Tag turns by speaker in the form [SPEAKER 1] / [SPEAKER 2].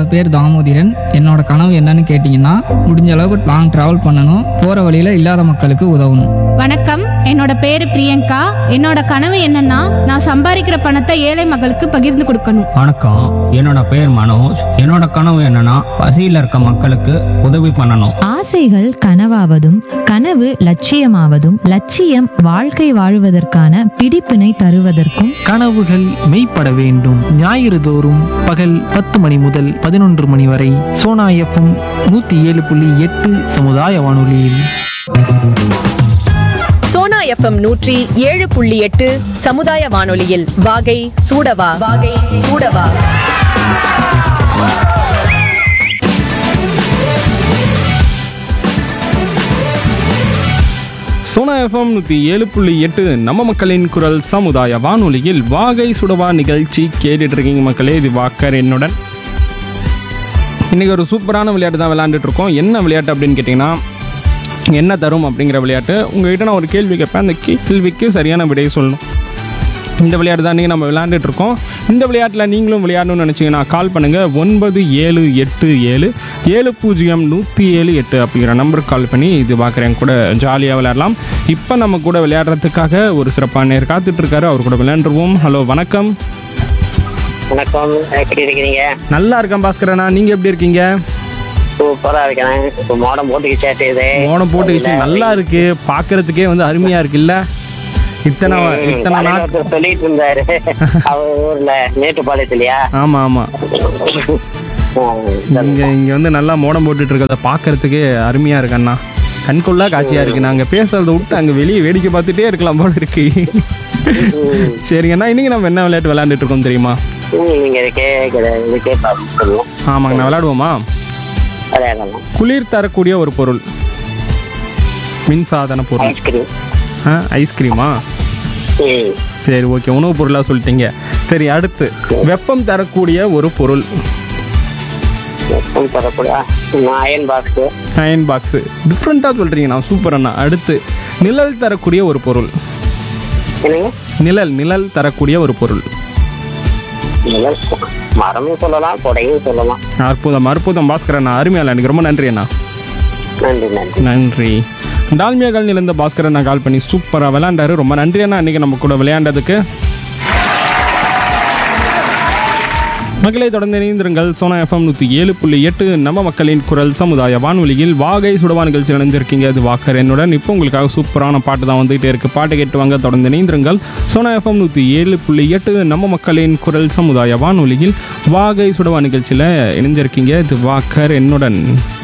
[SPEAKER 1] பேர் தாமோதிரன் என்னோட கனவு என்னன்னு கேட்டிங்கன்னா முடிஞ்ச அளவுக்கு லாங் ட்ராவல் பண்ணணும் போகிற வழியில் இல்லாத மக்களுக்கு உதவணும்
[SPEAKER 2] வணக்கம் என்னோட பேரு பிரியங்கா என்னோட கனவு என்னன்னா நான் சம்பாதிக்கிற பணத்தை ஏழை மக்களுக்கு பகிர்ந்து கொடுக்கணும்
[SPEAKER 3] வணக்கம் என்னோட பேர் மனோஜ் என்னோட கனவு என்னன்னா பசியில் இருக்க மக்களுக்கு உதவி பண்ணணும்
[SPEAKER 4] ஆசைகள் கனவாவதும் கனவு லட்சியமாவதும் லட்சியம் வாழ்க்கை வாழுவதற்கான பிடிப்பினை தருவதற்கும்
[SPEAKER 5] கனவுகள் மெய்ப்பட வேண்டும் ஞாயிறு தோறும் பகல் பத்து மணி முதல் பதினொன்று மணி வரை சோனா எஃப்எம் நூத்தி ஏழு புள்ளி எட்டு சமுதாய வானொலியில்
[SPEAKER 6] சோனா எஃப்எம் நூற்றி ஏழு புள்ளி எட்டு சமுதாய வானொலியில் வாகை சூடவா வாகை சூடவா
[SPEAKER 7] சோனா எஃப்எம் நூற்றி ஏழு புள்ளி எட்டு நம்ம மக்களின் குரல் சமுதாய வானொலியில் வாகை சுடவா நிகழ்ச்சி கேட்டுட்டு இருக்கீங்க மக்களே இது வாக்கர் என்னுடன் இன்றைக்கி ஒரு சூப்பரான விளையாட்டு தான் விளையாண்டுட்டு இருக்கோம் என்ன விளையாட்டு அப்படின்னு கேட்டிங்கன்னா என்ன தரும் அப்படிங்கிற விளையாட்டு உங்ககிட்ட நான் ஒரு கேள்வி கேட்பேன் அந்த கேள்விக்கு சரியான விடையை சொல்லணும் இந்த விளையாட்டு தான் இன்றைக்கி நம்ம விளையாண்டுட்டு இருக்கோம் இந்த விளையாட்டில் நீங்களும் விளையாடணும்னு நினச்சிங்கன்னா கால் பண்ணுங்கள் ஒன்பது ஏழு எட்டு ஏழு ஏழு பூஜ்ஜியம் நூற்றி ஏழு எட்டு அப்படிங்கிற நம்பருக்கு கால் பண்ணி இது பார்க்குறேன் கூட ஜாலியாக விளையாடலாம் இப்போ நம்ம கூட விளையாடுறதுக்காக ஒரு சிறப்பான நேர் காத்துட்ருக்காரு அவர் கூட விளையாண்டுருவோம் ஹலோ வணக்கம்
[SPEAKER 8] வணக்கம் எப்படி இருக்கிறீங்க
[SPEAKER 7] நல்லா இருக்கேன் பாஸ்கரண்ணா நீங்கள் எப்படி இருக்கீங்க
[SPEAKER 8] சூப்பரா இருக்கேன் இப்போ மாடம் போட்டுக்கு சேட்டுது
[SPEAKER 7] மோனம் போட்டுக்கிச்சு நல்லா இருக்கு பார்க்கறதுக்கே வந்து அருமையாக இருக்குல்ல இத்தனை இத்தனை நாள்
[SPEAKER 8] சொல்லிட்டு இருந்தாரு அவர் ஊர்ல மேட்டுப்பாளையத்துலயா
[SPEAKER 7] ஆமாம் ஆமாம் இங்க இங்க வந்து நல்லா மோடம் போட்டுட்டு இருக்கிறத பார்க்கறதுக்கே அருமையா இருக்கு அண்ணா கண்கொள்ளா காட்சியா இருக்கு நாங்க பேசுறத விட்டு அங்க வெளியே வேடிக்கை பார்த்துட்டே இருக்கலாம் போல இருக்கு சரிங்க அண்ணா இன்னைக்கு நம்ம என்ன விளையாட்டு விளையாண்டுட்டு இருக்கோம் தெரியுமா
[SPEAKER 8] நீங்க இதுக்கே இதுக்கே சொல்லுவோம்
[SPEAKER 7] ஆமாங்க நான் விளையாடுவோமா
[SPEAKER 8] விளையாடலாம்
[SPEAKER 7] குளிர் தரக்கூடிய ஒரு பொருள் மின்சாதன பொருள்
[SPEAKER 8] ஐஸ்கிரீம்
[SPEAKER 7] ஆ ஐஸ்கிரீமா
[SPEAKER 8] ம்
[SPEAKER 7] சரி ஓகே உணவுப் பொருளாக சொல்லிட்டீங்க சரி அடுத்து வெப்பம் தரக்கூடிய ஒரு பொருள்
[SPEAKER 8] வெப்பம் தரக்கூடிய அயன் பாக்ஸ்
[SPEAKER 7] அயன் பாக்ஸு டிஃப்ரெண்ட்டாக சொல்கிறீங்க நான் சூப்பர் அண்ணா அடுத்து நிழல் தரக்கூடிய ஒரு பொருள்
[SPEAKER 8] என்னங்க
[SPEAKER 7] நிழல் நிழல் தரக்கூடிய ஒரு பொருள்
[SPEAKER 8] நிழல் மரமும் சொல்லலாம் கொடையும் சொல்லலாம்
[SPEAKER 7] அற்புதம் அற்புதம் பாஸ்கர் அண்ணா அருமையால எனக்கு ரொம்ப நன்றி அண்ணா
[SPEAKER 8] நன்றி நன்றி
[SPEAKER 7] நன்றி டால்மியா காலனில இருந்த பாஸ்கர் அண்ணா கால் பண்ணி சூப்பராக விளையாண்டாரு ரொம்ப நன்றி அண்ணா இன்னைக்கு நம்ம கூட விளையாண்டதுக்கு மக்களை தொடர்ந்து இணைந்திருங்கள் சோனா எஃப்எம் நூற்றி ஏழு புள்ளி எட்டு நம்ம மக்களின் குரல் சமுதாய வானொலியில் வாகை சுடவா நிகழ்ச்சி இணைஞ்சிருக்கீங்க அது வாக்கர் என்னுடன் இப்போ உங்களுக்காக சூப்பரான பாட்டு தான் வந்துகிட்டே இருக்கு பாட்டு கேட்டு வாங்க தொடர்ந்து இணைந்திருங்கள் சோனா எஃப்எம் நூற்றி ஏழு புள்ளி எட்டு நம்ம மக்களின் குரல் சமுதாய வானொலியில் வாகை சுடவா நிகழ்ச்சியில் இணைஞ்சிருக்கீங்க இது வாக்கர் என்னுடன்